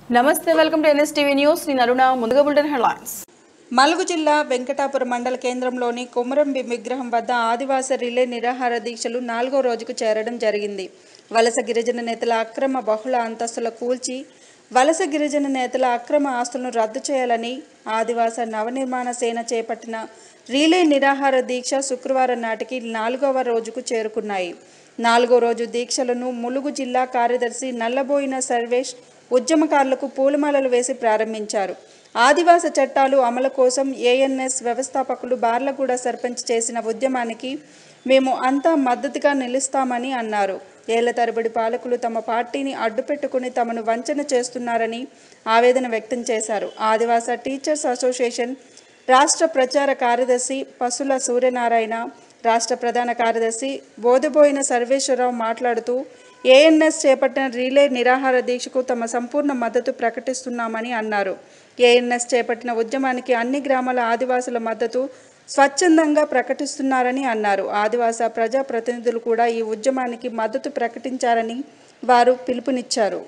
నమస్తే welcome to NSTV news నేను అరుణ ముందుగా బులెటిన్ హెడ్లైన్స్ మలుగు జిల్లా వెంకటాపురం మండల కేంద్రంలోని కొమరంబి విగ్రహం వద్ద ఆదివాస రిలే నిరాహార దీక్షలు నాలుగో రోజుకు చేరడం జరిగింది వలస గిరిజన నేతల అక్రమ బహుళ అంతస్తుల కూల్చి వలస గిరిజన నేతల అక్రమ ఆస్తులను రద్దు చేయాలని ఆదివాస నవనిర్మాణ సేన చేపట్టిన రీలే నిరాహార దీక్ష శుక్రవారం నాటికి నాలుగవ రోజుకు చేరుకున్నాయి నాలుగో రోజు దీక్షలను ములుగు జిల్లా కార్యదర్శి నల్లబోయిన సర్వేష్ ఉద్యమకారులకు పూలమాలలు వేసి ప్రారంభించారు ఆదివాస చట్టాలు అమలు కోసం ఏఎన్ఎస్ వ్యవస్థాపకులు బార్లగూడ సర్పంచ్ చేసిన ఉద్యమానికి మేము అంతా మద్దతుగా నిలుస్తామని అన్నారు ఏళ్ల తరబడి పాలకులు తమ పార్టీని అడ్డుపెట్టుకుని తమను వంచన చేస్తున్నారని ఆవేదన వ్యక్తం చేశారు ఆదివాస టీచర్స్ అసోసియేషన్ రాష్ట్ర ప్రచార కార్యదర్శి పసుల సూర్యనారాయణ రాష్ట్ర ప్రధాన కార్యదర్శి బోధబోయిన సర్వేశ్వరరావు మాట్లాడుతూ ఏఎన్ఎస్ చేపట్టిన రీలే నిరాహార దీక్షకు తమ సంపూర్ణ మద్దతు ప్రకటిస్తున్నామని అన్నారు ఏఎన్ఎస్ చేపట్టిన ఉద్యమానికి అన్ని గ్రామాల ఆదివాసుల మద్దతు స్వచ్ఛందంగా ప్రకటిస్తున్నారని అన్నారు ఆదివాస ప్రజాప్రతినిధులు కూడా ఈ ఉద్యమానికి మద్దతు ప్రకటించారని వారు పిలుపునిచ్చారు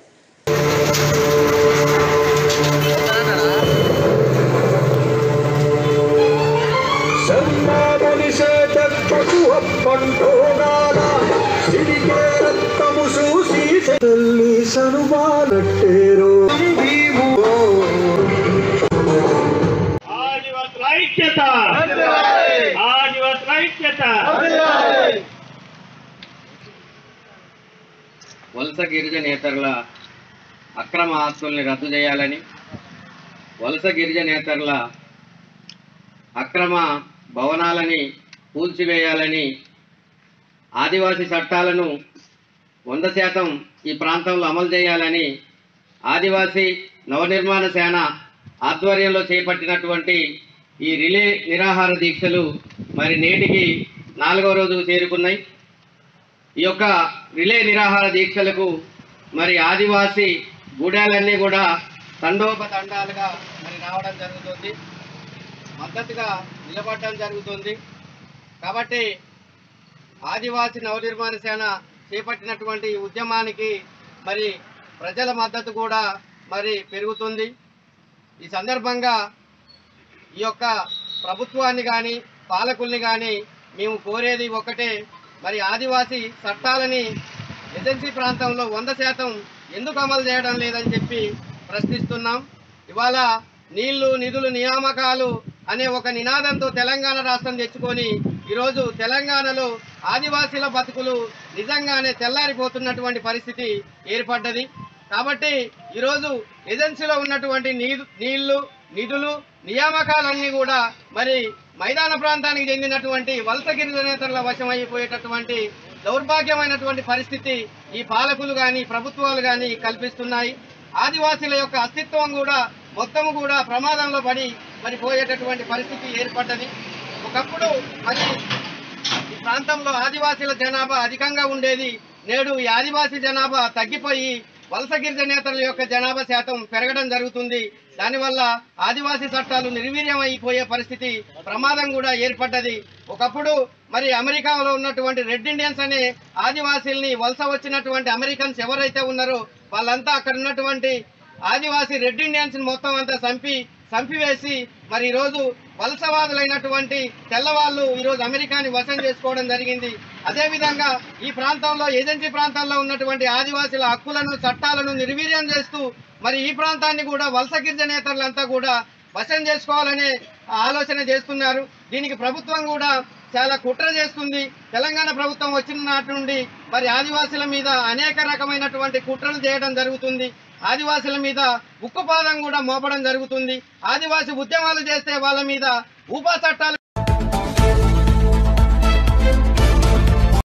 పశుహప్పంటోగాల సిరిగే రక్తము చూసి తల్లి సనుమానట్టేరో ఆదివాసుల ఐక్యత ఆదివాసుల ఐక్యత వలస గిరిజనేతరుల అక్రమ ఆస్తుల్ని రద్దు చేయాలని వలస గిరిజనేతరుల అక్రమ భవనాలని కూల్చివేయాలని ఆదివాసీ చట్టాలను వంద శాతం ఈ ప్రాంతంలో అమలు చేయాలని ఆదివాసీ నవనిర్మాణ సేన ఆధ్వర్యంలో చేపట్టినటువంటి ఈ రిలే నిరాహార దీక్షలు మరి నేటికి నాలుగో రోజుకు చేరుకున్నాయి ఈ యొక్క రిలే నిరాహార దీక్షలకు మరి ఆదివాసీ గూడాలన్నీ కూడా తండోపతండాలుగా మరి రావడం జరుగుతుంది మద్దతుగా నిలబడడం జరుగుతుంది కాబట్టి ఆదివాసీ నవనిర్మాణ సేన చేపట్టినటువంటి ఈ ఉద్యమానికి మరి ప్రజల మద్దతు కూడా మరి పెరుగుతుంది ఈ సందర్భంగా ఈ యొక్క ప్రభుత్వాన్ని కానీ పాలకుల్ని కానీ మేము కోరేది ఒకటే మరి ఆదివాసీ చట్టాలని ఏజెన్సీ ప్రాంతంలో వంద శాతం ఎందుకు అమలు చేయడం లేదని చెప్పి ప్రశ్నిస్తున్నాం ఇవాళ నీళ్లు నిధులు నియామకాలు అనే ఒక నినాదంతో తెలంగాణ రాష్ట్రం తెచ్చుకొని ఈరోజు తెలంగాణలో ఆదివాసీల బతుకులు నిజంగానే తెల్లారిపోతున్నటువంటి పరిస్థితి ఏర్పడ్డది కాబట్టి ఈరోజు ఏజెన్సీలో ఉన్నటువంటి నీరు నీళ్లు నిధులు నియామకాలన్నీ కూడా మరి మైదాన ప్రాంతానికి చెందినటువంటి వలస గిరిజనేతరుల వశమైపోయేటటువంటి దౌర్భాగ్యమైనటువంటి పరిస్థితి ఈ పాలకులు కానీ ప్రభుత్వాలు కానీ కల్పిస్తున్నాయి ఆదివాసీల యొక్క అస్తిత్వం కూడా మొత్తము కూడా ప్రమాదంలో పడి మరి పోయేటటువంటి పరిస్థితి ఏర్పడ్డది ఒకప్పుడు మరి ఈ ప్రాంతంలో ఆదివాసీల జనాభా అధికంగా ఉండేది నేడు ఈ ఆదివాసీ జనాభా తగ్గిపోయి వలస గిరిజనేతల యొక్క జనాభా శాతం పెరగడం జరుగుతుంది దానివల్ల ఆదివాసీ చట్టాలు నిర్వీర్యం అయిపోయే పరిస్థితి ప్రమాదం కూడా ఏర్పడ్డది ఒకప్పుడు మరి అమెరికాలో ఉన్నటువంటి రెడ్ ఇండియన్స్ అనే ఆదివాసీల్ని వలస వచ్చినటువంటి అమెరికన్స్ ఎవరైతే ఉన్నారో వాళ్ళంతా అక్కడ ఉన్నటువంటి ఆదివాసీ రెడ్ ఇండియన్స్ మొత్తం అంతా చంపి చంపివేసి మరి ఈరోజు వలసవాదులైనటువంటి తెల్లవాళ్ళు ఈరోజు అమెరికాని వశం చేసుకోవడం జరిగింది అదేవిధంగా ఈ ప్రాంతంలో ఏజెన్సీ ప్రాంతాల్లో ఉన్నటువంటి ఆదివాసుల హక్కులను చట్టాలను నిర్వీర్యం చేస్తూ మరి ఈ ప్రాంతాన్ని కూడా వలస గిరిజనేతరులంతా కూడా వశం చేసుకోవాలనే ఆలోచన చేస్తున్నారు దీనికి ప్రభుత్వం కూడా చాలా కుట్ర చేస్తుంది తెలంగాణ ప్రభుత్వం వచ్చిన నాటి నుండి మరి ఆదివాసుల మీద అనేక రకమైనటువంటి కుట్రలు చేయడం జరుగుతుంది ఆదివాసుల మీద ఉక్కుపాదం కూడా మోపడం జరుగుతుంది ఆదివాసి ఉద్యమాలు చేస్తే వాళ్ళ మీద ఉపా చట్టాలు